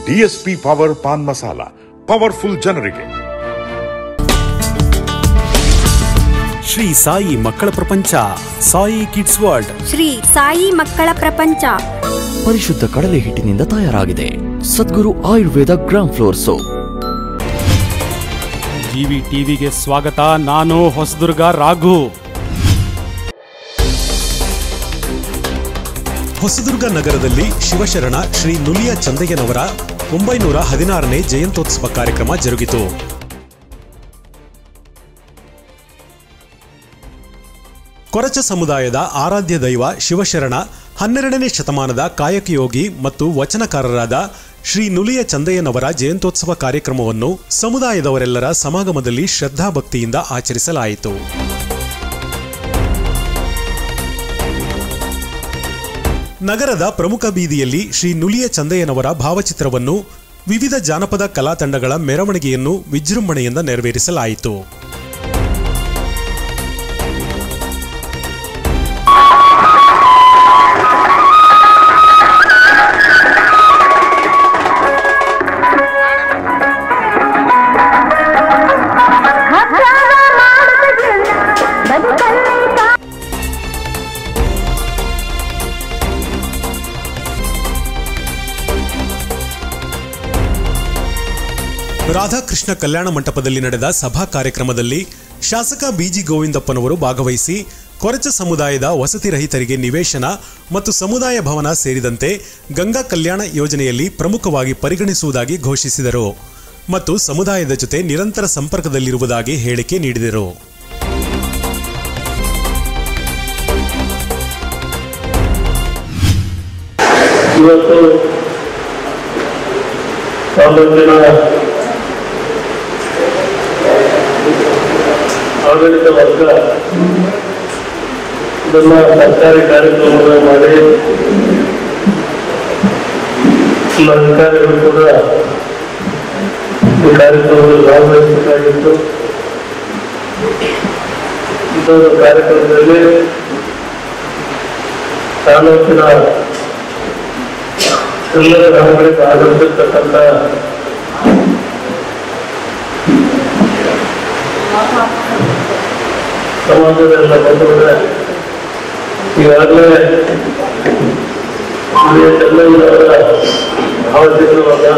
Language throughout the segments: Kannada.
DSP power pan masala powerful ಜನರಿಗೆ ಶ್ರೀ ಸಾಯಿ ಮಕ್ಕಳ ಪ್ರಪಂಚ ಸಾಯಿ ಕಿಡ್ಸ್ ವರ್ಲ್ಡ್ ಶ್ರೀ ಸಾಯಿ ಮಕ್ಕಳ ಪ್ರಪಂಚ ಪರಿಶುದ್ಧ ಕಡಲೆ ಹಿಟ್ಟಿನಿಂದ ತಯಾರಾಗಿದೆ Sadguru Ayurveda gram flour soap TV ಟಿವಿಗೆ ಸ್ವಾಗತ ನಾನು ಹೊಸದುರ್ಗ ರಾಘು ಹೊಸದುರ್ಗ ನಗರದಲ್ಲಿ ಶಿವಶರಣ ಶ್ರೀ ನುಲಿಯ ಚಂದಯ್ಯನವರ ಒಂಬೈನೂರ ಹದಿನಾರನೇ ಜಯಂತ್ಯೋತ್ಸವ ಕಾರ್ಯಕ್ರಮ ಜರುಗಿತು ಕೊರಚ ಸಮುದಾಯದ ಆರಾಧ್ಯ ದೈವ ಶಿವಶರಣ ಹನ್ನೆರಡನೇ ಶತಮಾನದ ಕಾಯಕಯೋಗಿ ಮತ್ತು ವಚನಕಾರರಾದ ಶ್ರೀ ನುಲಿಯ ಚಂದಯ್ಯನವರ ಜಯಂತ್ಯೋತ್ಸವ ಕಾರ್ಯಕ್ರಮವನ್ನು ಸಮುದಾಯದವರೆಲ್ಲರ ಸಮಾಗಮದಲ್ಲಿ ಶ್ರದ್ಧಾಭಕ್ತಿಯಿಂದ ಆಚರಿಸಲಾಯಿತು ನಗರದ ಪ್ರಮುಖ ಬೀದಿಯಲ್ಲಿ ಶ್ರೀ ನುಲಿಯ ಚಂದಯ್ಯನವರ ಭಾವಚಿತ್ರವನ್ನು ವಿವಿಧ ಜಾನಪದ ಕಲಾ ತಂಡಗಳ ಮೆರವಣಿಗೆಯನ್ನು ವಿಜೃಂಭಣೆಯಿಂದ ನೆರವೇರಿಸಲಾಯಿತು ರಾಧಾಕೃಷ್ಣ ಕಲ್ಯಾಣ ಮಂಟಪದಲ್ಲಿ ನಡೆದ ಸಭಾ ಕಾರ್ಯಕ್ರಮದಲ್ಲಿ ಶಾಸಕ ಬಿಜಿ ಗೋವಿಂದಪ್ಪನವರು ಭಾಗವಹಿಸಿ ಕೊರಚ ಸಮುದಾಯದ ವಸತಿ ರಹಿತರಿಗೆ ನಿವೇಶನ ಮತ್ತು ಸಮುದಾಯ ಭವನ ಸೇರಿದಂತೆ ಗಂಗಾ ಕಲ್ಯಾಣ ಯೋಜನೆಯಲ್ಲಿ ಪ್ರಮುಖವಾಗಿ ಪರಿಗಣಿಸುವುದಾಗಿ ಘೋಷಿಸಿದರು ಮತ್ತು ಸಮುದಾಯದ ಜೊತೆ ನಿರಂತರ ಸಂಪರ್ಕದಲ್ಲಿರುವುದಾಗಿ ಹೇಳಿಕೆ ನೀಡಿದರು ಇವತ್ತು ತಾಲೂಕಿನ ಆಡಳಿತ ವರ್ಗ ಇದನ್ನ ಸರ್ಕಾರಿ ಕಾರ್ಯಕ್ರಮಗಳನ್ನು ಮಾಡಿ ಎಲ್ಲ ಅಧಿಕಾರಿಗಳು ಕೂಡ ಈ ಕಾರ್ಯಕ್ರಮದಲ್ಲಿ ಭಾಗವಹಿಸಬೇಕಾಗಿತ್ತು ಇದೊಂದು ಕಾರ್ಯಕ್ರಮದಲ್ಲಿ ತಾಲೂಕಿನ ಎಲ್ಲರ ಗ್ರಾಮಗಳಿಗೆ ಆಗಮಿಸಿರ್ತಕ್ಕಂಥ ಸಮಾಜದ ಎಲ್ಲ ಬಂಧುಗಳೇ ಈಗಾಗಲೇ ಹಿರಿಯ ಚೆನ್ನಯ್ಯನವರ ಭಾವಚಿತ್ರವಾದ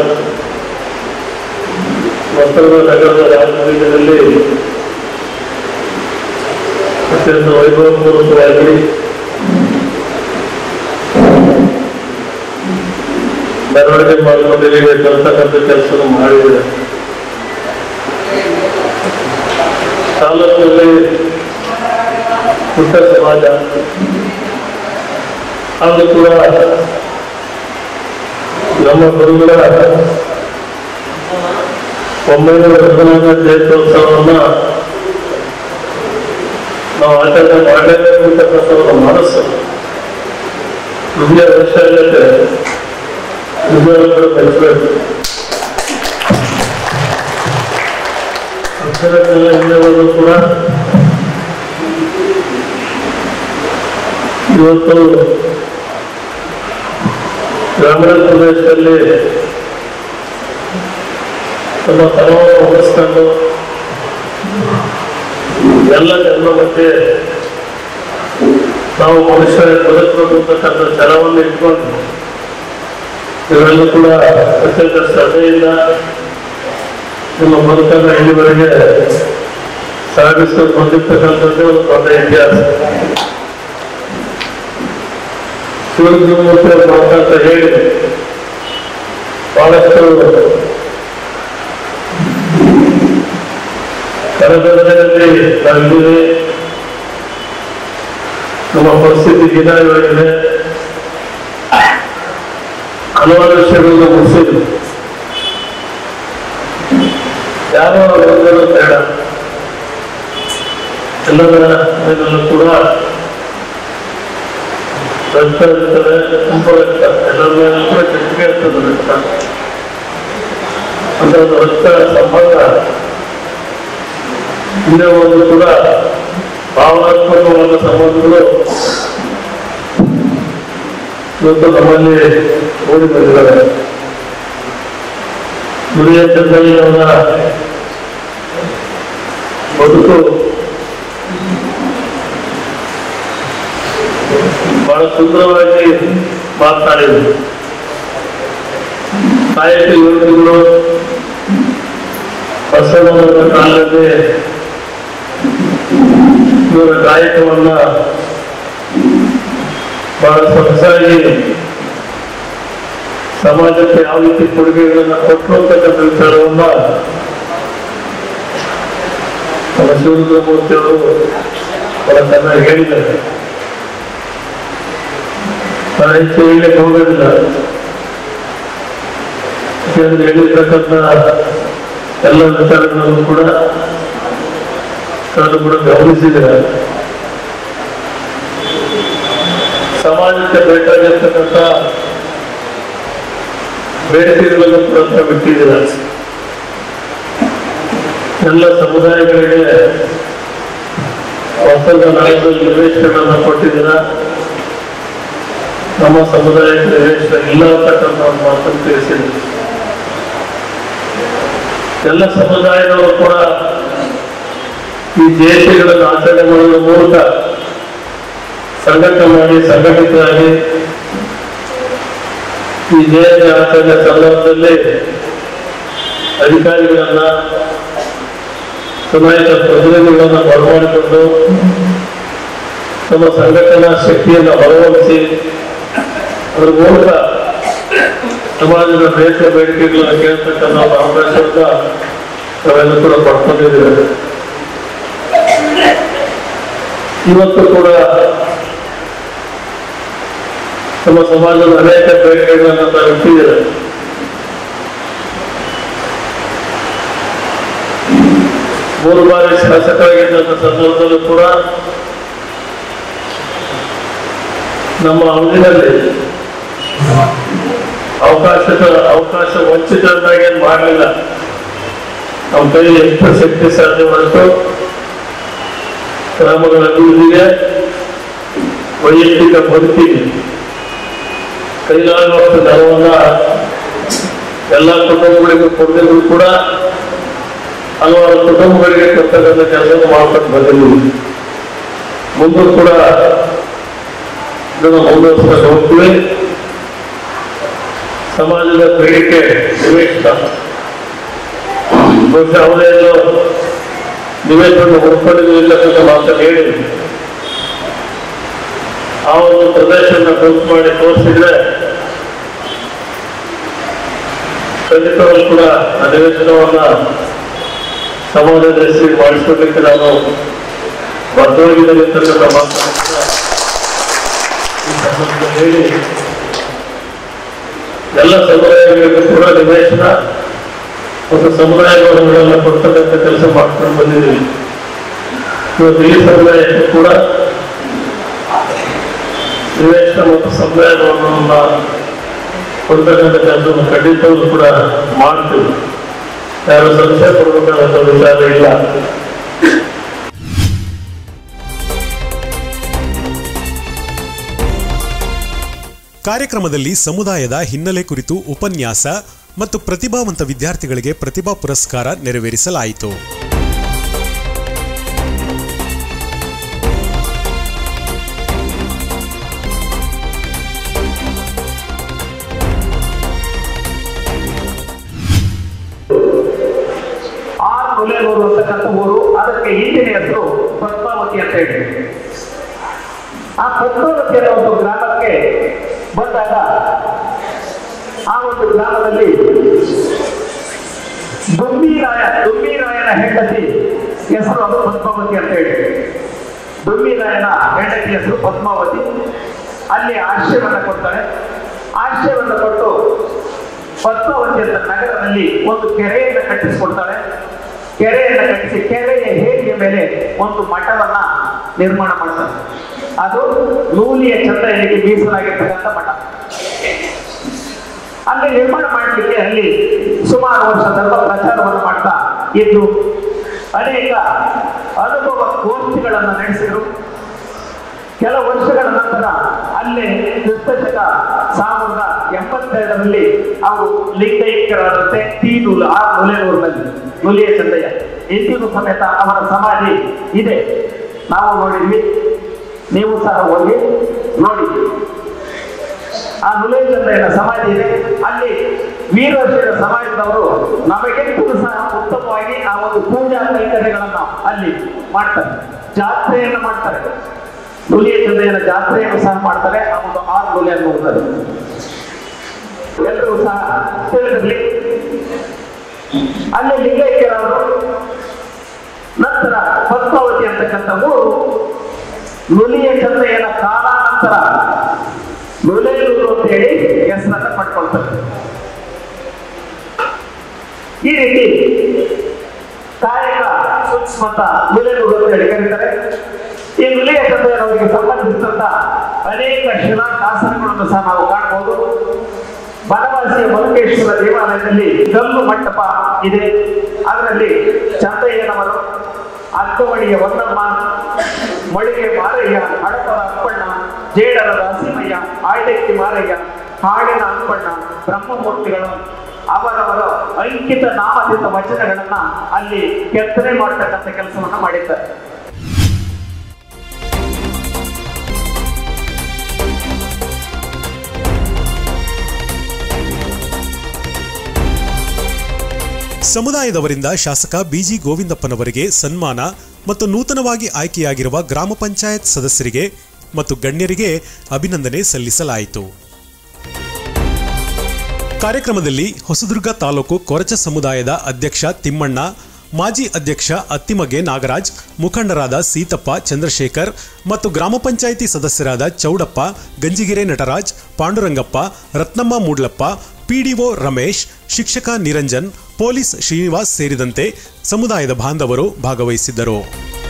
ವಸ್ತ್ರದ ನಗರದ ರಾಜಬೀಜದಲ್ಲಿ ಅತ್ಯಂತ ವೈಭವಪೂರ್ವಕವಾಗಿ ಮೆರವಣಿಗೆ ಮಾಡಿಕೊಂಡಿದ್ದೀವಿ ಕಲ್ತಕ್ಕಂಥ ಕೆಲಸ ಮಾಡಿದ್ದಾರೆ ತಾಲೂಕಿನಲ್ಲಿ ಪುಟ್ಟ ಸಮಾಜ ಅದು ಕೂಡ ನಮ್ಮ ಗುರುಗಳ ಒಂಬೈನೂರ ಹದಿನಾಲ್ಕು ಜಯಂತ್ಯೋತ್ಸವವನ್ನ ನಾವು ಆಚರಣೆ ಮಾಡಲೇಬೇಕು ಅಂತಕ್ಕಂಥ ಒಂದು ಮನಸ್ಸು ವಿಜಯ ವರ್ಷ ನಿಜವಾಗ್ಲೂ ಬೆಳೆಸಬೇಕು ಅಕ್ಷರಕ್ಕೆಲ್ಲ ಹಿಂದೆ ಕೂಡ ಇವತ್ತು ಗ್ರಾಮೀಣ ಪ್ರದೇಶದಲ್ಲಿ ತಮ್ಮ ತನವನ್ನು ಉಳಿಸ್ಕೊಂಡು ಎಲ್ಲ ಜನ್ಮ ಮಧ್ಯೆ ನಾವು ಮನುಷ್ಯ ಬದುಕಬೇಕು ಅಂತಕ್ಕಂಥ ಛಲವನ್ನು ಇಟ್ಕೊಂಡು ಇವೆಲ್ಲ ಕೂಡ ಅತ್ಯಂತ ಶ್ರದ್ಧೆಯಿಂದ ನಿಮ್ಮ ಬದುಕನ್ನು ಇಲ್ಲಿವರೆಗೆ ಸಾಗಿಸ್ಕೊಂಡು ಬಂದಿರ್ತಕ್ಕಂಥದ್ದೇ ಒಂದು ದೊಡ್ಡ ಇತಿಹಾಸ ಶಿವಲಿಂಗಮೂರ್ತಿ ಅವ್ರ ಮಾತಂತ ಹೇಳಿ ಬಹಳಷ್ಟು ಕರದಲ್ಲಿ ನಾವಿದ್ದೀವಿ ನಮ್ಮ ಪರಿಸ್ಥಿತಿ ದಿನಗಳಿದೆ ಹಲವಾರು ವಿಷಯಗಳನ್ನ ಮುಗಿಸಿದ್ರು ಯಾರೋ ಒಂದರ ಬೇಡ ಎಲ್ಲರ ಮೇಲೂ ಕೂಡ ರಕ್ತ ಇರ್ತದೆ ತುಂಬ ರಕ್ತ ಎಲ್ಲರ ಮೇಲೂ ಕೂಡ ಕೆಟ್ಟಿಗೆ ಇರ್ತದೆ ರಕ್ತ ಅಂತ ಒಂದು ರಕ್ತ ಸಂಬಂಧ ಹಿಂದೆ ಒಂದು ಕೂಡ ಭಾವನಾತ್ಮಕವಾದ ಸಂಬಂಧಗಳು ಇವತ್ತು ನಮ್ಮಲ್ಲಿ ಓಡಿ ಬಂದಿದ್ದಾರೆ ದುರಿಯ ಚಂದ್ರಯ್ಯನವರ ಬದುಕು ಬಹಳ ಸುಂದರವಾಗಿ ಮಾತನಾಡಿದರು ಕಾಯಕ ಯೋಗಿಗಳು ಬಸವಣ್ಣನ ಕಾಲದಲ್ಲಿ ಇವರ ಗಾಯಕವನ್ನ ಬಹಳ ಸೊಗಸಾಗಿ ಸಮಾಜಕ್ಕೆ ಯಾವ ರೀತಿ ಕೊಡುಗೆಗಳನ್ನ ಕೊಟ್ಟರು ಅಂತಕ್ಕಂಥ ವಿಚಾರವನ್ನ ನಮ್ಮ ಶಿವರುದ್ರಮೂರ್ತಿ ಅವರು ಬಹಳ ಚೆನ್ನಾಗಿ ಹೇಳಿದ್ದಾರೆ ನಾನು ಹೆಚ್ಚು ಹೇಳಲಿಕ್ಕೆ ಹೋಗೋದಿಲ್ಲ ಯಾಕಂದ್ರೆ ಹೇಳಿರ್ತಕ್ಕಂಥ ಎಲ್ಲ ವಿಚಾರಗಳನ್ನು ಕೂಡ ನಾನು ಕೂಡ ಗಮನಿಸಿದ್ದೇನೆ ಸಮಾಜಕ್ಕೆ ಬೇಕಾಗಿರ್ತಕ್ಕಂಥ ಬೇಡಿಕೆಗಳನ್ನು ಕೂಡ ತಾವು ಬಿಟ್ಟಿದ್ದೀರ ಎಲ್ಲ ಸಮುದಾಯಗಳಿಗೆ ಹೊಸದ ನಾಯಕರು ನಿರ್ದೇಶನಗಳನ್ನು ಕೊಟ್ಟಿದ್ದೀರ ನಮ್ಮ ಸಮುದಾಯಕ್ಕೆ ನಿರ್ದೇಶನ ಇಲ್ಲ ಅಂತಕ್ಕಂಥ ಒಂದು ಮಾತನ್ನು ತಿಳಿಸಿದ್ರು ಎಲ್ಲ ಸಮುದಾಯದವರು ಕೂಡ ಈ ಜಯಂತಿಗಳನ್ನು ಆಚರಣೆ ಮಾಡುವ ಮೂಲಕ ಸಂಘಟನೆ ಮಾಡಿ ಸಂಘಟಿತರಾಗಿ ಈ ಜಯಂತಿ ಆಚರಣೆ ಸಂದರ್ಭದಲ್ಲಿ ಅಧಿಕಾರಿಗಳನ್ನ ಚುನಾಯಿತ ಪ್ರತಿನಿಧಿಗಳನ್ನ ಬರಮಾಡಿಕೊಂಡು ತಮ್ಮ ಸಂಘಟನಾ ಶಕ್ತಿಯನ್ನು ಹೊರಹೊಮ್ಮಿಸಿ ಅದರ ಮೂಲಕ ಸಮಾಜದ ಬೇಕ ಬೇಡಿಕೆಗಳನ್ನು ಕೇಳ್ತಕ್ಕಂಥ ಒಂದು ಅವಕಾಶವನ್ನ ನಾವೆಲ್ಲ ಕೂಡ ಪಡ್ಕೊಂಡಿದ್ದೇವೆ ಇವತ್ತು ಕೂಡ ನಮ್ಮ ಸಮಾಜದ ಅನೇಕ ಬೇಡಿಕೆಗಳನ್ನು ನಾವು ಇಟ್ಟಿದ್ದೇವೆ ಮೂರು ಬಾರಿ ಶಾಸಕರಾಗಿದ್ದಂಥ ಸಂದರ್ಭದಲ್ಲೂ ಕೂಡ ನಮ್ಮ ಅವಧಿಯಲ್ಲಿ ಅವಕಾಶದ ಅವಕಾಶ ವಂಚಿತರನ್ನಾಗಿ ಏನು ಮಾಡಲಿಲ್ಲ ನಮ್ಮ ಕೈಯಲ್ಲಿ ಎಷ್ಟು ಶಕ್ತಿ ಸಾಧ್ಯವಾಯಿತು ಗ್ರಾಮಗಳ ಅಭಿವೃದ್ಧಿಗೆ ವೈಯಕ್ತಿಕ ಬದುಕಿಗೆ ಕೈಲಾಗುವಷ್ಟು ನೆರವನ್ನ ಎಲ್ಲ ಕುಟುಂಬಗಳಿಗೂ ಕೊಟ್ಟಿದ್ರು ಕೂಡ ಹಲವಾರು ಕುಟುಂಬಗಳಿಗೆ ಕೊಡ್ತಕ್ಕಂಥ ಕೆಲಸ ಮಾಡ್ಕೊಂಡು ಬಂದಿದ್ದೀವಿ ಮುಂದೂ ಕೂಡ ಇದನ್ನು ಮುಂದುವರಿಸ್ಕೊಂಡು ಹೋಗ್ತೀವಿ ಸಮಾಜದ ಬೇಡಿಕೆ ನಿವೇಶನ ಬಹುಶಃ ಅವರೇನು ನಿವೇಶನ ಹುಡ್ಕೊಂಡಿಲ್ಲ ಅಂತ ಮಾತನ್ನು ಹೇಳಿದ್ರು ಆ ಒಂದು ಪ್ರದೇಶನ ಗುರುತು ಮಾಡಿ ತೋರಿಸಿದ್ರೆ ಖಂಡಿತವಾಗ್ಲೂ ಕೂಡ ಆ ನಿವೇಶನವನ್ನ ಸಮಾಜದ ಹೆಸರಿಗೆ ಮಾಡಿಸ್ಕೊಡ್ಲಿಕ್ಕೆ ನಾನು ಬದ್ಧವಾಗಿದ್ದೇನೆ ಅಂತಕ್ಕಂಥ ಮಾತನ್ನು ಕೂಡ ಈ ಸಂದರ್ಭದಲ್ಲಿ ಹೇಳಿ ಎಲ್ಲ ಸಮುದಾಯಗಳಿಗೂ ಕೂಡ ನಿವೇಶನ ಮತ್ತು ಸಮುದಾಯಗಳನ್ನೆಲ್ಲ ಕೊಡ್ತಕ್ಕಂಥ ಕೆಲಸ ಮಾಡ್ಕೊಂಡು ಬಂದಿದ್ದೀವಿ ಇವತ್ತು ಈ ಸಮುದಾಯಕ್ಕೂ ಕೂಡ ನಿವೇಶನ ಮತ್ತು ಸಮುದಾಯ ಭವನವನ್ನ ಕೊಡ್ತಕ್ಕಂಥ ಕೆಲಸವನ್ನು ಖಂಡಿತವಾಗ್ಲೂ ಕೂಡ ಮಾಡ್ತೀವಿ ಯಾರು ಸಂಶಯ ಪಡಬೇಕಾದಂಥ ವಿಚಾರ ಇಲ್ಲ ಕಾರ್ಯಕ್ರಮದಲ್ಲಿ ಸಮುದಾಯದ ಹಿನ್ನೆಲೆ ಕುರಿತು ಉಪನ್ಯಾಸ ಮತ್ತು ಪ್ರತಿಭಾವಂತ ವಿದ್ಯಾರ್ಥಿಗಳಿಗೆ ಪ್ರತಿಭಾ ಪುರಸ್ಕಾರ ನೆರವೇರಿಸಲಾಯಿತು ಆರ್ ನುಲೇನೂರು ಅಂತಕ್ಕಂಥ ಊರು ಅದಕ್ಕೆ ಹಿಂದಿನ ಹೆಸರು ಪದ್ಮಾವತಿ ಅಂತ ಹೇಳಿ ಆ ಪದ್ಮಾವತಿ ಅನ್ನೋ ಒಂದು ಗ್ರಾಮಕ್ಕೆ ಬಂದಾಗ ಆ ಒಂದು ಗ್ರಾಮದಲ್ಲಿ ದುಂಬಿರಾಯ ದುಂಬಿರಾಯನ ಹೆಂಡತಿ ಹೆಸರು ಅದು ಪದ್ಮಾವತಿ ಅಂತ ಹೇಳಿ ದುಂಬಿರಾಯನ ಹೆಂಡತಿ ಹೆಸರು ಪದ್ಮಾವತಿ ಅಲ್ಲಿ ಆಶ್ರಯವನ್ನ ಕೊಡ್ತಾಳೆ ಆಶ್ರಯವನ್ನ ಕೊಟ್ಟು ಪದ್ಮಾವತಿ ಅಂತ ನಗರದಲ್ಲಿ ಒಂದು ಕೆರೆಯನ್ನು ಕಟ್ಟಿಸಿಕೊಡ್ತಾಳೆ ಕೆರೆಯನ್ನು ಕಟ್ಟಿಸಿ ಕೆರೆಯ ಹೇರಿಯ ಮೇಲೆ ಒಂದು ಮಠವನ್ನ ನಿರ್ಮಾಣ ಮಾಡ್ತಾಳೆ ಅದು ನೂಲಿಯ ಚಂದ್ರನಿಗೆ ಮೀಸಲಾಗಿರ್ತಕ್ಕಂಥ ಮಠ ಅಲ್ಲಿ ನಿರ್ಮಾಣ ಮಾಡಲಿಕ್ಕೆ ಅಲ್ಲಿ ಸುಮಾರು ವರ್ಷ ಧರ್ಮ ಪ್ರಚಾರವನ್ನು ಮಾಡ್ತಾ ಇದ್ದು ಅನೇಕ ಅನುಭವ ಗೋಷ್ಠಿಗಳನ್ನು ನಡೆಸಿದರು ಕೆಲ ವರ್ಷಗಳ ನಂತರ ಅಲ್ಲೇ ಕ್ರಿಸ್ತಶಕ ಸಾವಿರದ ಎಂಬತ್ತೆರಡರಲ್ಲಿ ಅವರು ಲಿಂಗೈಕ್ಯರಾದಂತೆ ಟಿ ನೂಲು ಆ ನುಲೆನೂರಿನಲ್ಲಿ ನುಲಿಯ ಚಂದಯ್ಯ ಇಂದಿಗೂ ಸಮೇತ ಅವರ ಸಮಾಧಿ ಇದೆ ನಾವು ನೋಡಿದ್ವಿ ನೀವು ಸಹ ಹೋಗಿ ನೋಡಿ ಆ ನುಲೇ ಚಂದಯ್ಯನ ಸಮಾಧಿ ಇದೆ ಅಲ್ಲಿ ವೀರಶೈವ ಸಮಾಜದವರು ನಮಗೆಂತೂ ಸಹ ಉತ್ತಮವಾಗಿ ಆ ಒಂದು ಪೂಜಾ ಕೈಂಕರ್ಯಗಳನ್ನು ಅಲ್ಲಿ ಮಾಡ್ತಾರೆ ಜಾತ್ರೆಯನ್ನು ಮಾಡ್ತಾರೆ ನುಲಿಯ ಚಂದಯ್ಯನ ಜಾತ್ರೆಯನ್ನು ಸಹ ಮಾಡ್ತಾರೆ ಆ ಒಂದು ಆರು ನುಲಿ ಅನ್ನುವಂಥದ್ದು ಎಲ್ಲರೂ ಸಹ ತಿಳಿದಿರಲಿ ಅಲ್ಲಿ ಲಿಂಗೈಕ್ಯರವರು ನಂತರ ಪದ್ಮಾವತಿ ಅಂತಕ್ಕಂಥ ಊರು ನುಲಿಯ ಚಂದಯ್ಯನ ಕಾಲಾನಂತರ ನುಲೇಲೂರು ಅಂತ ಹೇಳಿ ಹೆಸರನ್ನ ಪಡ್ಕೊಳ್ತಾರೆ ಈ ರೀತಿ ಕಾಯಕ ಸೂಕ್ಷ್ಮತ ನುಲೇಲೂರು ಅಂತ ಹೇಳಿ ಕರೀತಾರೆ ಈ ನುಲಿಯ ಚಂದಯ್ಯನವರಿಗೆ ಸಂಬಂಧಿಸಿದಂತ ಅನೇಕ ಶಿಲಾ ಶಾಸನಗಳನ್ನು ಸಹ ನಾವು ಕಾಣಬಹುದು ಬನವಾಸಿಯ ಮರುಕೇಶ್ವರ ದೇವಾಲಯದಲ್ಲಿ ಕಲ್ಲು ಮಂಟಪ ಇದೆ ಅದರಲ್ಲಿ ಚಂದಯ್ಯನವರು ಅಕ್ಕಮಣಿಯ ಹೊನ್ನಮ್ಮ ಮಳಿಗೆ ಮಾರಯ್ಯ ಹಡಪರ ಅಪ್ಪಣ್ಣ ಜೇಡರ ದಾಸಿಮಯ್ಯ ಆಯ್ದಕ್ಕಿ ಮಾರಯ್ಯ ಹಾಡಿನ ಅಪ್ಪಣ್ಣ ಬ್ರಹ್ಮಮೂರ್ತಿಗಳು ಅವರವರ ಅಂಕಿತ ನಾಮದಿಂದ ವಚನಗಳನ್ನ ಅಲ್ಲಿ ಕೆತ್ತನೆ ಮಾಡತಕ್ಕಂಥ ಕೆಲಸವನ್ನ ಮಾಡಿದ್ದಾರೆ ಸಮುದಾಯದವರಿಂದ ಶಾಸಕ ಬಿಜಿ ಗೋವಿಂದಪ್ಪನವರಿಗೆ ಸನ್ಮಾನ ಮತ್ತು ನೂತನವಾಗಿ ಆಯ್ಕೆಯಾಗಿರುವ ಗ್ರಾಮ ಪಂಚಾಯತ್ ಸದಸ್ಯರಿಗೆ ಮತ್ತು ಗಣ್ಯರಿಗೆ ಅಭಿನಂದನೆ ಸಲ್ಲಿಸಲಾಯಿತು ಕಾರ್ಯಕ್ರಮದಲ್ಲಿ ಹೊಸದುರ್ಗ ತಾಲೂಕು ಕೊರಚ ಸಮುದಾಯದ ಅಧ್ಯಕ್ಷ ತಿಮ್ಮಣ್ಣ ಮಾಜಿ ಅಧ್ಯಕ್ಷ ಅತ್ತಿಮಗೆ ನಾಗರಾಜ್ ಮುಖಂಡರಾದ ಸೀತಪ್ಪ ಚಂದ್ರಶೇಖರ್ ಮತ್ತು ಗ್ರಾಮ ಪಂಚಾಯಿತಿ ಸದಸ್ಯರಾದ ಚೌಡಪ್ಪ ಗಂಜಿಗೆರೆ ನಟರಾಜ್ ಪಾಂಡುರಂಗಪ್ಪ ರತ್ನಮ್ಮ ಮೂಡ್ಲಪ್ಪ ಪಿಡಿಒ ರಮೇಶ್ ಶಿಕ್ಷಕ ನಿರಂಜನ್ ಪೊಲೀಸ್ ಶ್ರೀನಿವಾಸ್ ಸೇರಿದಂತೆ ಸಮುದಾಯದ ಬಾಂಧವರು ಭಾಗವಹಿಸಿದ್ದರು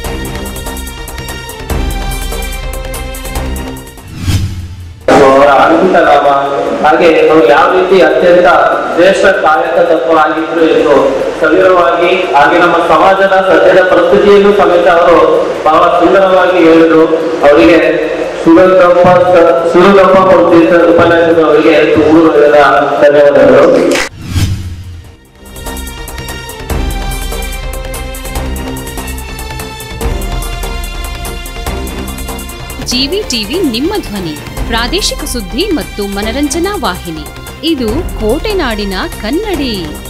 ಅವರ ಅದ್ಭುತ ಲಾಭ ಹಾಗೆ ಅವರು ಯಾವ ರೀತಿ ಅತ್ಯಂತ ಶ್ರೇಷ್ಠ ಕಾಯಕ ತತ್ವ ಆಗಿದ್ರು ಎಂದು ಸವಿರವಾಗಿ ಹಾಗೆ ನಮ್ಮ ಸಮಾಜದ ಸದ್ಯದ ಪರಿಸ್ಥಿತಿಯನ್ನು ಸಮೇತ ಅವರು ಬಹಳ ಸುಂದರವಾಗಿ ಹೇಳಿದ್ರು ಅವರಿಗೆ ಸುರಗಪ್ಪ ಸುರಗಪ್ಪ ಕೊಡ್ತಿದ್ದ ಉಪನ್ಯಾಸಕರು ಅವರಿಗೆ ತುಂಬ ಧನ್ಯವಾದಗಳು ಜಿವಿ ಟಿವಿ ನಿಮ್ಮ ಧ್ವನಿ ಪ್ರಾದೇಶಿಕ ಸುದ್ದಿ ಮತ್ತು ಮನರಂಜನಾ ವಾಹಿನಿ ಇದು ಕೋಟೆನಾಡಿನ ಕನ್ನಡಿ